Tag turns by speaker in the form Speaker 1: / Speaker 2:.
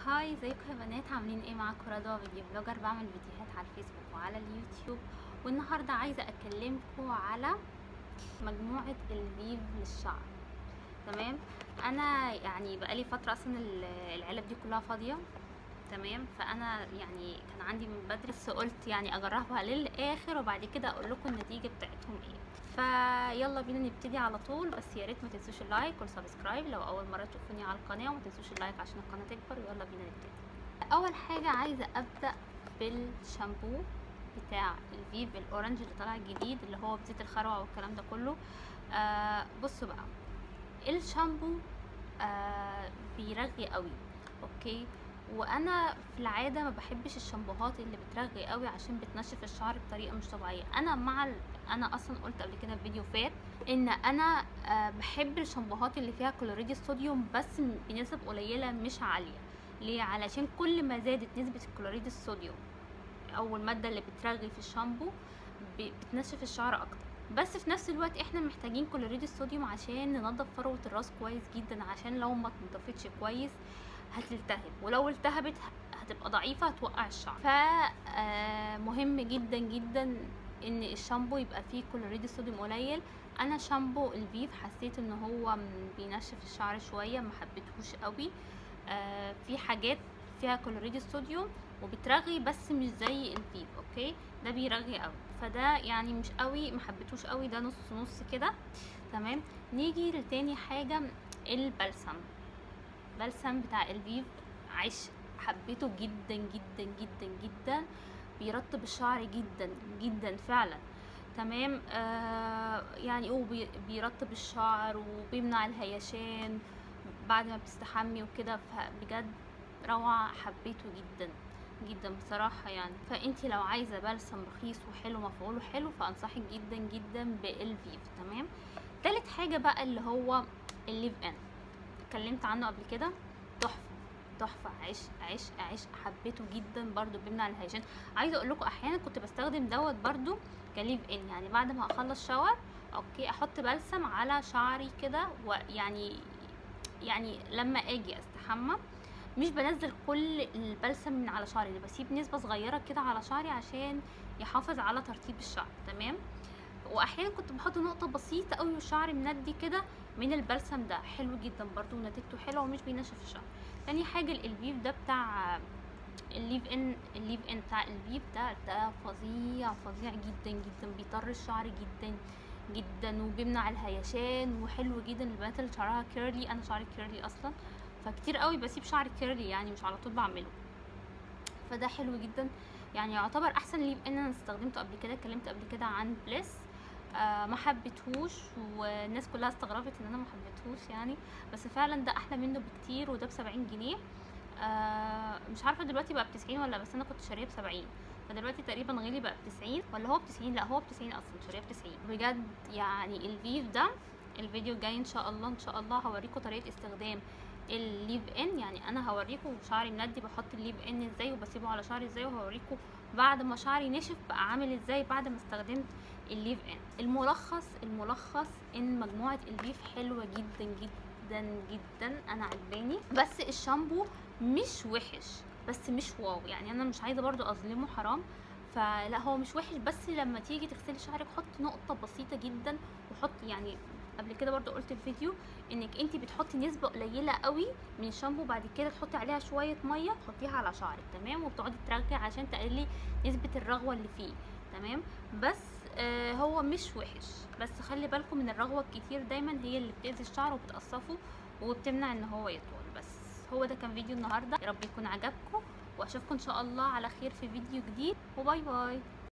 Speaker 1: هاي ازيكم يا بنات عاملين ايه معاكم رضوى فيديو بلوجر بعمل فيديوهات على الفيسبوك وعلى اليوتيوب والنهارده عايزه اكلمكم على مجموعه الفيف للشعر تمام انا يعني بقالي فتره اصلا ال- العلب دي كلها فاضيه تمام فانا يعني كان عندي من بدري بس قلت يعني اجربها للاخر وبعد كده اقول لكم النتيجه بتاعتهم ايه فيلا بينا نبتدي على طول بس يا ريت ما تنسوش اللايك والسبسكرايب لو اول مره تشوفوني على القناه وما تنسوش اللايك عشان القناه تكبر ويلا بينا نبتدي اول حاجه عايزه ابدا بالشامبو بتاع الفيف الاورنج اللي طالع جديد اللي هو بزيت الخروع والكلام ده كله آه بصوا بقى الشامبو آه بيرغي قوي اوكي وانا في العاده ما بحبش الشامبوهات اللي بترغي قوي عشان بتنشف الشعر بطريقه مش طبيعيه انا مع ال... انا اصلا قلت قبل كده في فيديو فات ان انا آه بحب الشامبوهات اللي فيها كلوريد الصوديوم بس بنسب قليله مش عاليه ليه علشان كل ما زادت نسبه الكلوريد الصوديوم او الماده اللي بترغي في الشامبو ب- بتنشف الشعر اكتر بس في نفس الوقت احنا محتاجين كلوريد الصوديوم عشان ننضف فروه الراس كويس جدا عشان لو ما اتنضفتش كويس هتلتهب ولو التهبت هتبقى ضعيفه هتوقع الشعر فمهم جدا جدا ان الشامبو يبقى فيه كلوريد الصوديوم قليل انا شامبو الفيف حسيت ان هو م- بينشف الشعر شويه ما حبيتهوش قوي آه في حاجات فيها كلوريد الصوديوم وبترغي بس مش زي الفيف اوكي ده بيرغي قوي فده يعني مش قوي ما حبيتهوش قوي ده نص نص كده تمام نيجي لتاني حاجه البلسم بلسم بتاع الفيف عيش حبيته جدا جدا جدا جدا بيرطب الشعر جدا جدا فعلا تمام آه يعني هو بي- بيرطب الشعر وبيمنع الهيشان بعد ما بتستحمي وكده فبجد روعة حبيته جدا جدا بصراحة يعني فانتي لو عايزة بلسم رخيص وحلو مفعوله حلو فانصحك جدا جدا بالفيف تمام تالت حاجة بقى اللي هو الليف ان اتكلمت عنه قبل كده تحفة تحفة عيش عيش عيش حبيته جدا برضو بيمنع الهيجان عايزة اقول لكم احيانا كنت بستخدم دوت برضو كليف ان يعني بعد ما اخلص شاور اوكي احط بلسم على شعري كده ويعني يعني لما اجي استحمى مش بنزل كل البلسم من على شعري ده بسيب نسبة صغيرة كده على شعري عشان يحافظ على ترطيب الشعر تمام واحيانا كنت بحط نقطة بسيطة قوي وشعري مندي كده من البلسم ده حلو جدا برضو ونتيجته حلوة ومش بينشف الشعر تاني حاجة الالفيف ده بتاع الليف ان الليف ان بتاع الفيف ده ده فظيع فظيع جدا جدا بيطر الشعر جدا جدا وبيمنع الهيشان وحلو جدا للبنات اللي شعرها كيرلي انا شعري كيرلي اصلا فكتير قوي بسيب شعري كيرلي يعني مش على طول بعمله فده حلو جدا يعني يعتبر احسن ليف ان انا استخدمته قبل كده اتكلمت قبل كده عن بليس آه ما حبيتهوش والناس كلها استغربت ان انا ما حبيتهوش يعني بس فعلا ده احلى منه بكتير وده بسبعين جنيه آه مش عارفه دلوقتي بقى بتسعين ولا بس انا كنت شاريه بسبعين فدلوقتي تقريبا غالي بقى بتسعين ولا هو بتسعين لا هو بتسعين اصلا شاريه بتسعين بجد يعني الفيف ده الفيديو الجاي ان شاء الله ان شاء الله هوريكم طريقه استخدام الليف ان يعني انا هوريكم شعري مندي بحط الليف ان ازاي وبسيبه على شعري ازاي وهوريكم بعد ما شعري نشف بقى عامل ازاي بعد ما استخدمت الليف ان الملخص الملخص ان مجموعه الفيف حلوه جدا جدا جدا انا عجباني بس الشامبو مش وحش بس مش واو يعني انا مش عايزه برضو اظلمه حرام فلا هو مش وحش بس لما تيجي تغسلي شعرك حط نقطه بسيطه جدا وحط يعني قبل كده برضو قلت في فيديو انك انت بتحطي نسبه قليله قوي من الشامبو بعد كده تحطي عليها شويه ميه تحطيها على شعرك تمام وبتقعدي ترجعي عشان تقللي نسبه الرغوه اللي فيه تمام بس آه هو مش وحش بس خلي بالكم من الرغوه الكتير دايما هي اللي بتاذي الشعر وبتقصفه وبتمنع ان هو يطول بس هو ده كان فيديو النهارده يا رب يكون عجبكم واشوفكم ان شاء الله على خير في فيديو جديد وباي باي